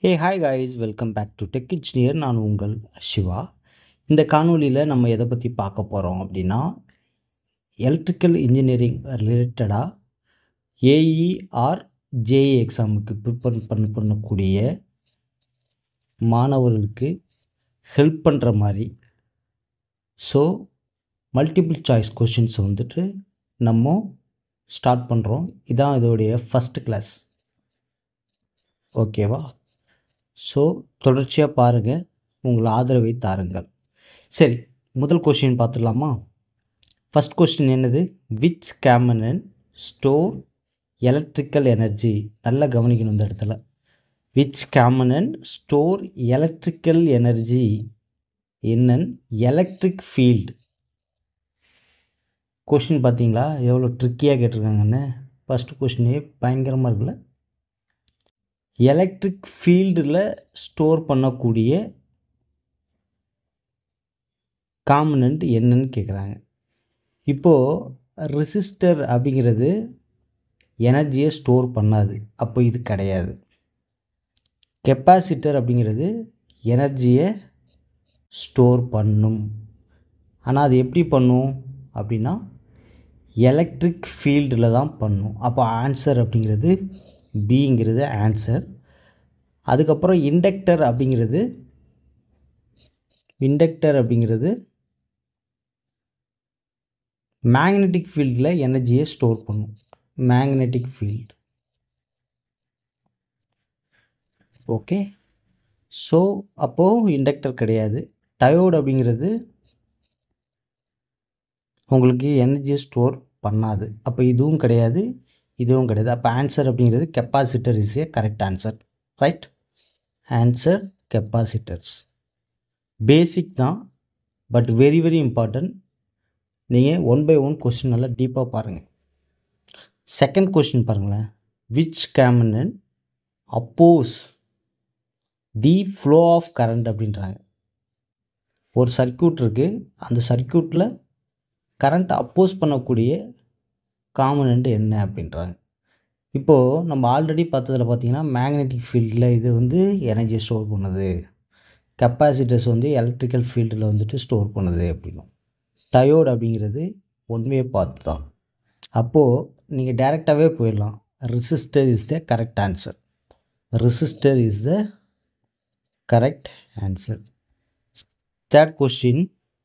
hey hi guys welcome back to tech engineer நான் உங்கள் சிவா இந்த காணொளியில் நம்ம எதை பற்றி பார்க்க போகிறோம் அப்படின்னா எலக்ட்ரிக்கல் இன்ஜினியரிங் ரிலேட்டடாக ஏஇஆர் ஜேஇ எக்ஸாமுக்கு ப்ரிப்பேர் பண்ண பண்ணக்கூடிய மாணவர்களுக்கு ஹெல்ப் பண்ணுற மாதிரி ஸோ மல்டிபிள் சாய்ஸ் கொஷின்ஸ் வந்துட்டு நம்ம ஸ்டார்ட் பண்ணுறோம் இதான் இதோடைய ஃபஸ்ட் கிளாஸ் ஓகேவா ஸோ தொடர்ச்சியாக பாருங்கள் உங்கள் ஆதரவை தாருங்கள் சரி முதல் கொஷின் பார்த்துடலாமா ஃபஸ்ட் கொஸ்டின் என்னது விச் கேமனன் ஸ்டோர் எலக்ட்ரிக்கல் எனர்ஜி நல்லா கவனிக்கணும் இந்த இடத்துல விச் கேமனன் ஸ்டோர் எலக்ட்ரிக்கல் எனர்ஜி என்னன் எலக்ட்ரிக் ஃபீல்டு கொஷின் பார்த்தீங்களா எவ்வளோ ட்ரிக்கியாக கேட்டிருக்காங்கன்னு ஃபஸ்ட்டு கொஷினே பயங்கரமாக இருக்குல்ல எலக்ட்ரிக் ஃபீல்டில் ஸ்டோர் பண்ணக்கூடிய காம்பனண்ட் என்னன்னு கேட்குறாங்க இப்போது ரெசிஸ்டர் அப்படிங்கிறது எனர்ஜியை ஸ்டோர் பண்ணாது அப்போ இது கிடையாது கெப்பாசிட்டர் அப்படிங்கிறது எனர்ஜியை ஸ்டோர் பண்ணும் ஆனால் அது எப்படி பண்ணும் அப்படின்னா எலக்ட்ரிக் ஃபீல்டில் தான் பண்ணும் அப்போ ஆன்சர் அப்படிங்கிறது பிங்கிறது ஆன்சர் அதுக்கப்புறம் இண்டக்டர் அப்படிங்கிறது இண்டக்டர் அப்படிங்கிறது மேக்னெட்டிக் ஃபீல்டில் எனர்ஜியை ஸ்டோர் பண்ணும் மேக்னெட்டிக் ஃபீல்டு ஓகே ஸோ அப்போது இண்டக்டர் கிடையாது டயோடு அப்படிங்கிறது உங்களுக்கு எனர்ஜியை ஸ்டோர் பண்ணாது அப்போ இதுவும் கிடையாது இதுவும் கிடையாது அப்போ ஆன்சர் அப்படிங்கிறது capacitor is a correct answer right answer capacitors basic தான் பட் வெரி வெரி இம்பார்ட்டன்ட் நீங்கள் ஒன் பை ஒன் கொஸ்டின் நல்லா டீப்பாக பாருங்கள் செகண்ட் கொஸ்டின் பாருங்களேன் விச் கேமனன் opposes the flow of current அப்படின்றாங்க ஒரு சர்க்கியூட் இருக்குது அந்த சர்க்கியூட்டில் கரண்ட் அப்போஸ் பண்ணக்கூடிய காமனண்ட் என்ன அப்படின்றாங்க இப்போது நம்ம ஆல்ரெடி பார்த்ததில் பார்த்தீங்கன்னா மேக்னெட்டிக் ஃபீல்டில் இது வந்து எனர்ஜியை ஸ்டோர் பண்ணுது கெப்பாசிட்டர்ஸ் வந்து எலக்ட்ரிக்கல் ஃபீல்டில் வந்துட்டு ஸ்டோர் பண்ணுது அப்படின்னும் டயோடு அப்படிங்கிறது ஒன்வே பார்த்து தான் அப்போது நீங்கள் டைரெக்டாகவே போயிடலாம் resistor is the correct answer resistor is the correct answer third question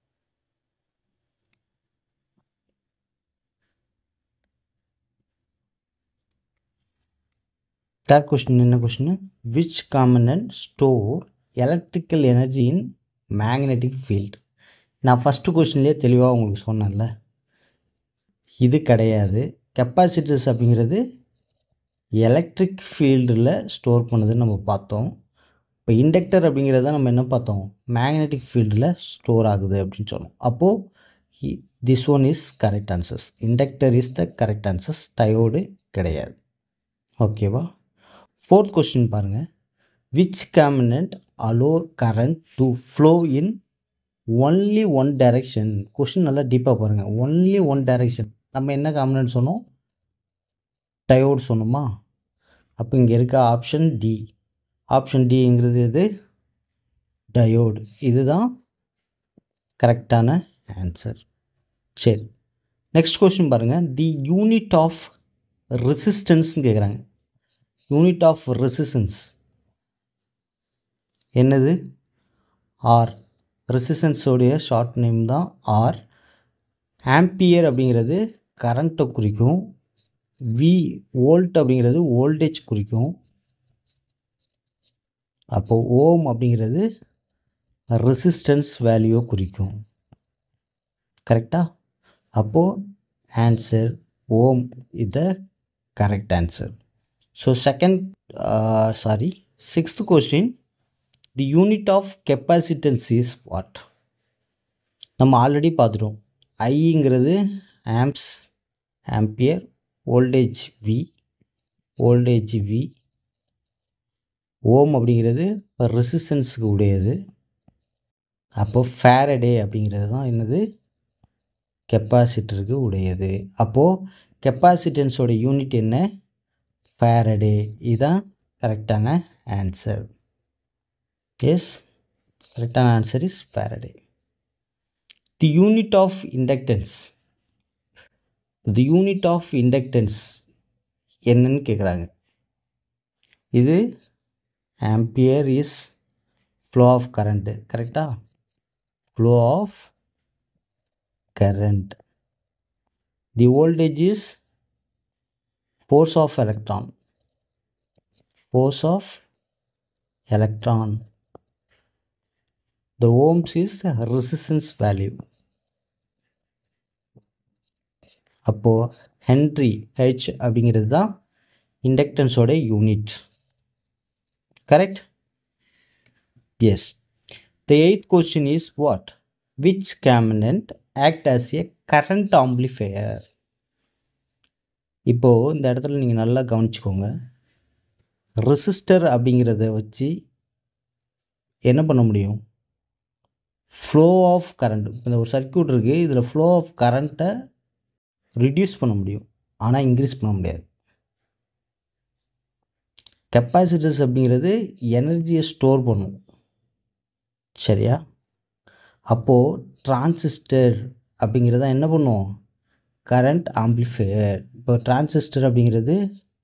third question என்ன question which component store electrical energy in magnetic field நான் ஃபஸ்ட்டு கொஸ்டின்லேயே தெளிவாக உங்களுக்கு சொன்னேன்ல இது கிடையாது கெப்பாசிட்டர்ஸ் அப்படிங்கிறது எலக்ட்ரிக் ஃபீல்டில் ஸ்டோர் பண்ணுதுன்னு நம்ம பார்த்தோம் இப்போ இண்டக்டர் அப்படிங்கிறத நம்ம என்ன பார்த்தோம் மேக்னெட்டிக் ஃபீல்டில் ஸ்டோர் ஆகுது அப்படின்னு சொன்னோம் அப்போது this one is correct answers inductor is the correct answers diode கிடையாது ஓகேவா ஃபோர்த் கொஸ்டின் பாருங்கள் which component allow current to flow in only one direction question நல்லா டீப்பாக பாருங்கள் ஒன்லி ஒன் டைரெக்ஷன் நம்ம என்ன காமினன்ட் சொன்னோம் டயோடு சொன்னோமா அப்போ இங்கே இருக்க ஆப்ஷன் டி ஆப்ஷன் டிங்கிறது இது டயோடு இதுதான் கரெக்டான ஆன்சர் சரி நெக்ஸ்ட் கொஸ்டின் பாருங்கள் தி யூனிட் ஆஃப் ரெசிஸ்டன்ஸ்னு கேட்குறாங்க யூனிட் ஆஃப் ரெசிஸ்டன்ஸ் என்னது ஆர் ரெசிஸ்டன்ஸோடைய ஷார்ட் நேம் தான் ஆர் ஆம்பியர் அப்படிங்கிறது கரண்ட்டை குறிக்கும் வி வோல்ட் அப்படிங்கிறது வோல்டேஜ் குறிக்கும் அப்போது ஓம் அப்படிங்கிறது ரெசிஸ்டன்ஸ் வேல்யூவை குறிக்கும் கரெக்டாக அப்போது ஆன்சர் ஓம் இத correct answer so second sorry sixth question the unit of capacitance is what நம்ம ஆல்ரெடி பார்த்துட்டோம் ஐங்கிறது amps ampere voltage V voltage V ohm அப்படிங்கிறது ரெசிஸ்டன்ஸுக்கு உடையது அப்போ ஃபேரடே அப்படிங்கிறது தான் என்னது கெப்பாசிட்டருக்கு உடையது அப்போது கெப்பாசிட்டன்ஸோட யூனிட் என்ன ஃபேரடே இதுதான் கரெக்டான ஆன்சர் எஸ் கரெக்டான answer is Faraday the unit of inductance the unit of inductance என்னன்னு கேட்குறாங்க இது ampere is flow of current கரெக்டா flow of current the voltage is force of electron force of electron the ohms is resistance value அப்போ henry H அப்படிங்கிறது தான் இண்டக்டன்ஸோட unit correct yes the eighth question is what which component act as a current amplifier இப்போது இந்த இடத்துல நீங்கள் நல்லா கவனிச்சுக்கோங்க ரெசிஸ்டர் அப்படிங்கிறத வச்சு என்ன பண்ண முடியும் ஃப்ளோ ஆஃப் கரண்ட் இந்த ஒரு சர்க்கியூட் இருக்குது இதில் ஃப்ளோ ஆஃப் கரண்ட்டை ரிடியூஸ் பண்ண முடியும் ஆனால் இன்க்ரீஸ் பண்ண முடியாது கெப்பாசிட்டர்ஸ் அப்படிங்கிறது எனர்ஜியை ஸ்டோர் பண்ணும் சரியா அப்போது டிரான்சிஸ்டர் அப்படிங்கிறத என்ன பண்ணுவோம் கரண்ட் ஆம்பிளிஃபையர் இப்போ டிரான்சிஸ்டர் அப்படிங்கிறது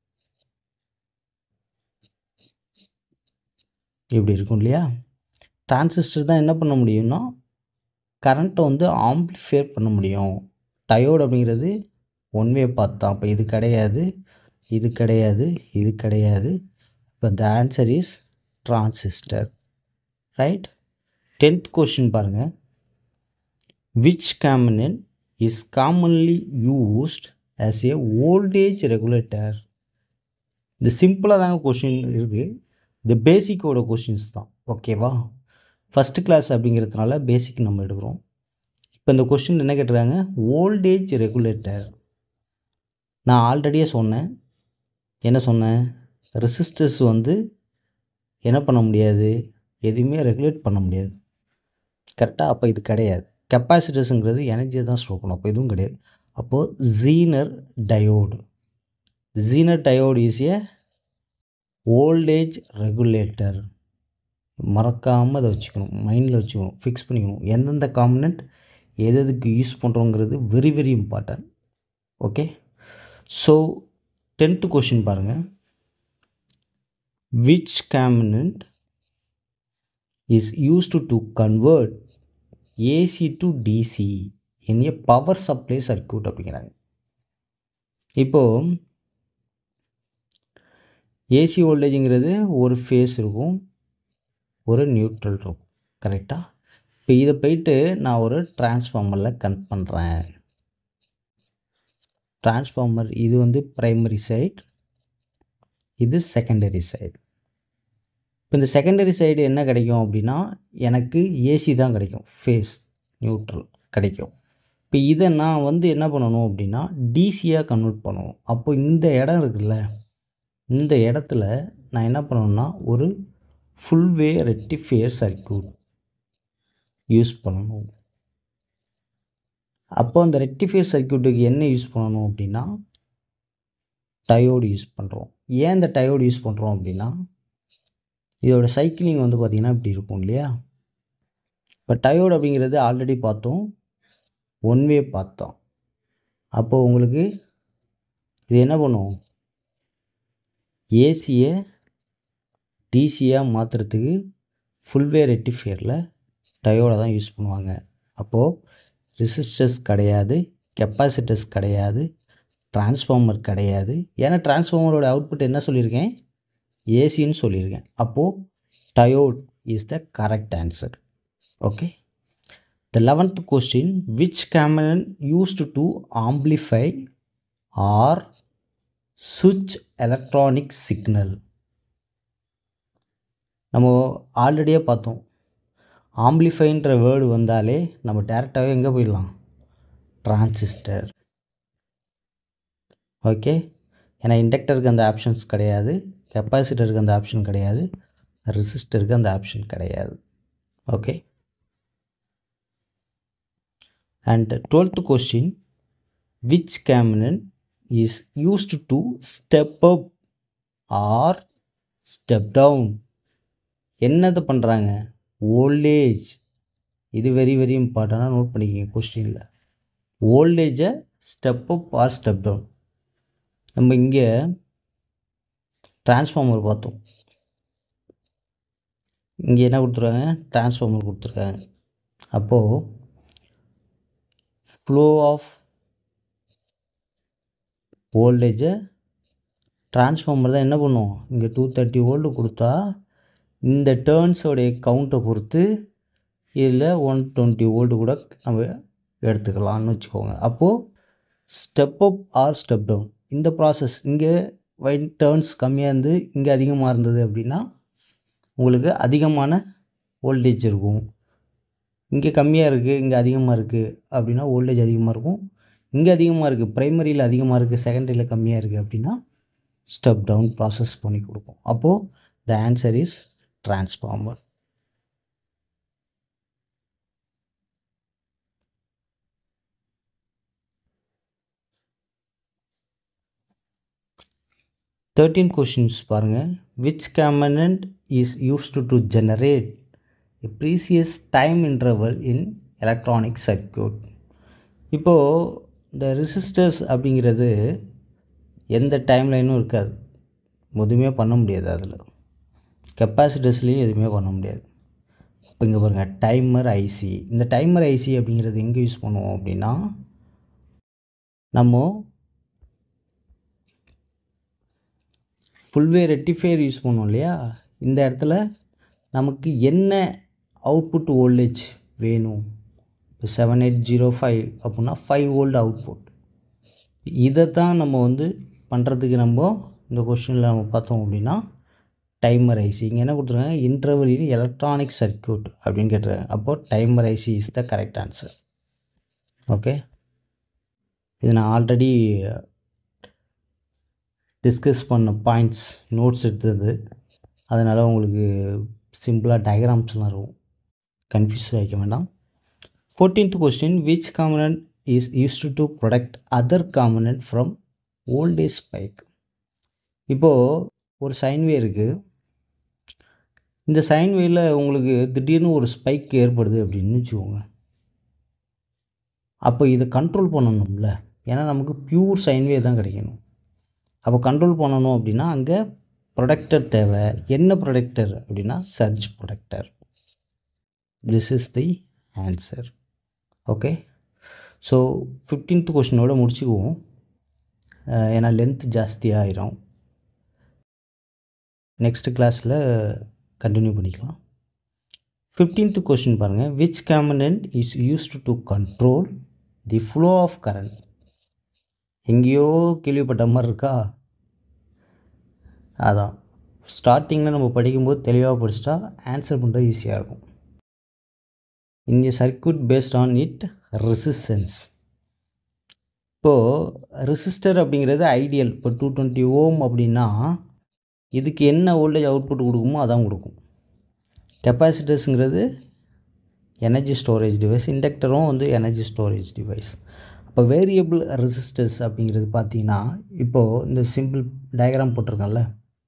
இப்படி இருக்கும் இல்லையா டிரான்சிஸ்டர் தான் என்ன பண்ண முடியும்னா கரண்ட்டை வந்து ஆம்பிளிஃபையர் பண்ண முடியும் டயோடு அப்படிங்கிறது ஒன் வே பாத் தான் அப்போ இது கிடையாது இது கிடையாது இது கிடையாது இப்போ the answer is transistor right tenth question பாருங்கள் விச் காமனன் is commonly used as a voltage regulator இது சிம்பிளாக தாங்க கொஷின் இருக்குது இது பேசிக்கோட கொஷின்ஸ் தான் ஓகேவா ஃபஸ்ட்டு கிளாஸ் அப்படிங்கிறதுனால பேசிக் நம்ம எடுக்கிறோம் இப்போ இந்த கொஷின் என்ன கேட்டிருக்காங்க வோல்டேஜ் ரெகுலேட்டர் நான் ஆல்ரெடியே சொன்னேன் என்ன சொன்னேன் ரெசிஸ்டர்ஸ் வந்து என்ன பண்ண முடியாது எதுவுமே ரெகுலேட் பண்ண முடியாது கரெக்டாக அப்போ இது கிடையாது கெப்பாசிட்டர்ஸுங்கிறது எனர்ஜியை தான் ஸ்டோர் பண்ணும் அப்போ எதுவும் கிடையாது அப்போது Zener diode Zener diode is a voltage regulator மறக்காமல் அதை வச்சுக்கணும் மைண்டில் வச்சுக்கணும் ஃபிக்ஸ் பண்ணிக்கணும் எந்தெந்த காம்பனண்ட் எது எதுக்கு யூஸ் பண்ணுறோங்கிறது very very important okay so tenth question பாருங்கள் which component is used to convert AC to DC in a power supply circuit அப்படிங்கிறாங்க இப்போது ஏசி வோல்டேஜுங்கிறது ஒரு ஃபேஸ் இருக்கும் ஒரு நியூட்ரல் இருக்கும் கரெக்டாக இப்போ இதை போயிட்டு நான் ஒரு டிரான்ஸ்ஃபார்மரில் கனெக்ட் பண்ணுறேன் டிரான்ஸ்ஃபார்மர் இது வந்து ப்ரைமரி சைட் இது செகண்டரி சைடு இப்போ இந்த செகண்டரி சைடு என்ன கிடைக்கும் அப்படின்னா எனக்கு ஏசி தான் கிடைக்கும் ஃபேஸ் நியூட்ரல் கிடைக்கும் இப்போ இதை நான் வந்து என்ன பண்ணணும் அப்படின்னா டிசியாக கன்வெர்ட் பண்ணணும் அப்போ இந்த இடம் இருக்குல்ல இந்த இடத்துல நான் என்ன பண்ணணும்னா ஒரு full wave rectifier circuit use பண்ணணும் அப்போ அந்த ரெக்டிஃபையர் சர்க்கியூட்டுக்கு என்ன யூஸ் பண்ணணும் அப்படின்னா டயோடு யூஸ் பண்ணுறோம் ஏன் இந்த டயோடு யூஸ் பண்ணுறோம் அப்படின்னா இதோட சைக்கிளிங் வந்து பார்த்திங்கன்னா இப்படி இருக்கும் இல்லையா இப்போ டயோடு அப்படிங்கிறது ஆல்ரெடி பார்த்தோம் ஒன் வே பார்த்தோம் அப்போது உங்களுக்கு இது என்ன பண்ணும் ஏசியை டிசியாக மாற்றுறதுக்கு ஃபுல்வே ரெக்டிஃபையரில் டயோடை தான் யூஸ் பண்ணுவாங்க அப்போது ரெசிஸ்டர்ஸ் கிடையாது கெப்பாசிட்டர்ஸ் கிடையாது டிரான்ஸ்ஃபார்மர் கிடையாது ஏன்னா டிரான்ஸ்ஃபார்மரோட அவுட்புட் என்ன சொல்லியிருக்கேன் ஏசின்னு சொல்லியிருக்கேன் அப்போது diode is the correct answer okay the eleventh question which component used to amplify or சுவிட்ச் எலக்ட்ரானிக் சிக்னல் நம்ம ஆல்ரெடியே பார்த்தோம் ஆம்பிளிஃபைன்ற வேர்டு வந்தாலே நம்ம டேரெக்டாகவே எங்கே போயிடலாம் டிரான்சிஸ்டர் ஓகே ஏன்னா இண்டக்டருக்கு அந்த ஆப்ஷன்ஸ் கிடையாது கெப்பாசிட்டருக்கு அந்த ஆப்ஷன் கிடையாது ரெசிஸ்டருக்கு அந்த ஆப்ஷன் கிடையாது okay and twelfth question which கேமனன் is used to step up or step down என்னது பண்ணுறாங்க ஓல்டேஜ் இது வெரி வெரி இம்பார்ட்டண்ட்டாக நோட் பண்ணிக்கிங்க கொஸ்டினில் ஓல்டேஜை step up or step down நம்ம இங்கே டிரான்ஸ்ஃபார்மர் பார்த்தோம் இங்கே என்ன கொடுத்துருக்காங்க டிரான்ஸ்ஃபார்மர் கொடுத்துருக்காங்க அப்போது ஃப்ளோ ஆஃப் வோல்டேஜை டிரான்ஸ்ஃபார்மர் தான் என்ன பண்ணுவோம் இங்கே டூ தேர்ட்டி வோல்டு கொடுத்தா இந்த டேர்ன்ஸோடைய கவுண்ட்டை பொறுத்து இதில் ஒன் டுவெண்ட்டி வோல்டு கூட நம்ம எடுத்துக்கலாம்னு வச்சுக்கோங்க அப்போது step up or step down இந்த ப்ராசஸ் இங்கே வைட் டேர்ன்ஸ் கம்மியாக இருந்து இங்கே அதிகமாக இருந்தது அப்படின்னா உங்களுக்கு அதிகமான வோல்டேஜ் இருக்கும் இங்கே கம்மியாக இருக்குது இங்கே அதிகமாக இருக்குது அப்படின்னா வோல்டேஜ் அதிகமாக இருக்கும் இங்கே அதிகமாக இருக்குது ப்ரைமரியில் அதிகமாக இருக்குது செகண்டரியில் கம்மியாக இருக்குது அப்படின்னா ஸ்டெப் டவுன் ப்ராசஸ் பண்ணி கொடுக்கும் அப்போது the answer is transformer thirteen questions பாருங்கள் which component is used to generate a precise time interval in electronic circuit இப்போது இந்த ரெசிஸ்டர்ஸ் அப்படிங்கிறது எந்த டைம் லைனும் இருக்காது எதுவுமே பண்ண முடியாது அதில் கெப்பாசிட்டர்ஸ்லேயும் எதுவுமே பண்ண முடியாது இப்போ இங்கே பாருங்கள் டைமர் ஐசி இந்த டைமர் ஐசி அப்படிங்கிறது எங்கே யூஸ் பண்ணுவோம் அப்படின்னா நம்ம ஃபுல்வே ரெட்டிஃபையர் யூஸ் பண்ணுவோம் இல்லையா இந்த இடத்துல நமக்கு என்ன அவுட்புட் வோல்டேஜ் வேணும் இப்போ செவன் எயிட் ஜீரோ ஃபைவ் அப்படின்னா ஃபைவ் வோல்ட் அவுட்புட் இதை தான் நம்ம வந்து பண்ணுறதுக்கு நம்ம இந்த கொஷினில் நம்ம பார்த்தோம் அப்படின்னா டைமர் ஐசி இங்கே என்ன கொடுத்துருக்காங்க இன்டர்வல் எலக்ட்ரானிக் சர்க்கியூட் அப்படின்னு கேட்டுருக்காங்க அப்போது timer IC is the correct answer okay இது நான் ஆல்ரெடி டிஸ்கஸ் பண்ண பாயிண்ட்ஸ் நோட்ஸ் எடுத்தது அதனால் உங்களுக்கு சிம்பிளாக டயக்ராம்ஸ்லாம் இருக்கும் கன்ஃபியூஸ் ஆகிக்க வேண்டாம் fourteenth question which component is used to protect other component from voltage spike இப்போது ஒரு சைன்வே இருக்குது இந்த சைன்வேயில் உங்களுக்கு திடீர்னு ஒரு ஸ்பைக் ஏற்படுது அப்படின்னு வச்சுக்கோங்க அப்போ இதை கண்ட்ரோல் பண்ணணும்ல ஏன்னா நமக்கு பியூர் சைன்வே தான் கிடைக்கணும் அப்போ கண்ட்ரோல் பண்ணணும் அப்படின்னா அங்கே ப்ரொடக்டர் தேவை என்ன ப்ரொடக்டர் அப்படின்னா surge protector this is the answer okay so fifteenth கொஷினோட முடிச்சுக்குவோம் ஏன்னா லென்த் ஜாஸ்தியாகிடும் நெக்ஸ்ட் கிளாஸில் கண்டினியூ பண்ணிக்கலாம் ஃபிஃப்டீன்த் கொஷின் பாருங்கள் which component is used to control the flow of current எங்கேயோ கேள்விப்பட்ட மாதிரி இருக்கா அதான் ஸ்டார்டிங்கில் நம்ம படிக்கும்போது தெளிவாக படிச்சிட்டா ஆன்சர் பண்ணுறது ஈஸியாக இருக்கும் இங்கே circuit based on it resistance இப்போது ரெசிஸ்டர் அப்படிங்கிறது ஐடியல் இப்போ டூ டுவெண்ட்டி ஓம் அப்படின்னா இதுக்கு என்ன வோல்டேஜ் அவுட்புட் கொடுக்குமோ அதான் கொடுக்கும் கெப்பாசிட்டர்ஸுங்கிறது எனர்ஜி ஸ்டோரேஜ் டிவைஸ் இண்டக்டரும் வந்து எனர்ஜி ஸ்டோரேஜ் டிவைஸ் இப்போ வேரியபிள் ரெசிஸ்டர்ஸ் அப்படிங்கிறது பார்த்தீங்கன்னா இப்போது இந்த சிம்பிள் டயக்ராம் போட்டிருக்கேன்ல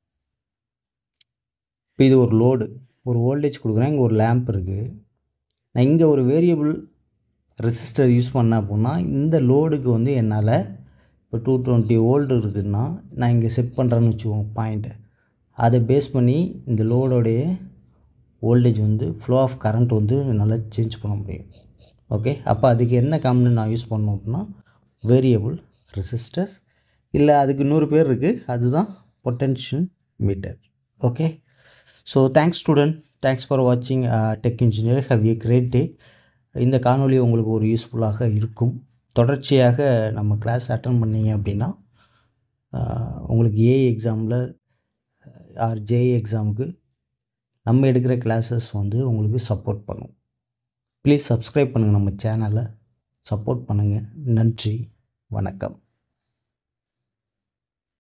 இப்போ இது ஒரு லோடு ஒரு வோல்டேஜ் கொடுக்குறேன் இங்கே ஒரு லேம்ப் இருக்குது நான் இங்கே ஒரு வேரியபிள் ரெசிஸ்டர் யூஸ் பண்ணேன் அப்படின்னா இந்த லோடுக்கு வந்து என்னால் இப்போ டூ டுவெண்ட்டி வோல்டு இருக்குதுன்னா நான் இங்கே செட் பண்ணுறேன்னு வச்சுக்கோங்க பாயிண்ட்டை அதை பேஸ் பண்ணி இந்த லோடோடைய வோல்டேஜ் வந்து ஃப்ளோ ஆஃப் கரண்ட் வந்து நல்லா சேஞ்ச் பண்ண முடியும் ஓகே அப்போ அதுக்கு என்ன காம்பனன்ட் நான் யூஸ் பண்ணோம் அப்படின்னா வேரியபிள் ரெசிஸ்டர்ஸ் இல்லை அதுக்கு இன்னொரு பேர் இருக்குது அதுதான் potential meter okay so thanks student thanks for வாட்சிங் tech engineer have a great day இந்த காணொலி உங்களுக்கு ஒரு யூஸ்ஃபுல்லாக இருக்கும் தொடர்ச்சியாக நம்ம கிளாஸ் அட்டன் பண்ணீங்க அப்படின்னா உங்களுக்கு ஏ எக்ஸாமில் ஆர் ஜேஇ எக்ஸாமுக்கு நம்ம எடுக்கிற கிளாஸஸ் வந்து உங்களுக்கு சப்போர்ட் பண்ணும் ப்ளீஸ் சப்ஸ்கிரைப் பண்ணுங்கள் நம்ம சேனலை சப்போர்ட் பண்ணுங்கள் நன்றி வணக்கம்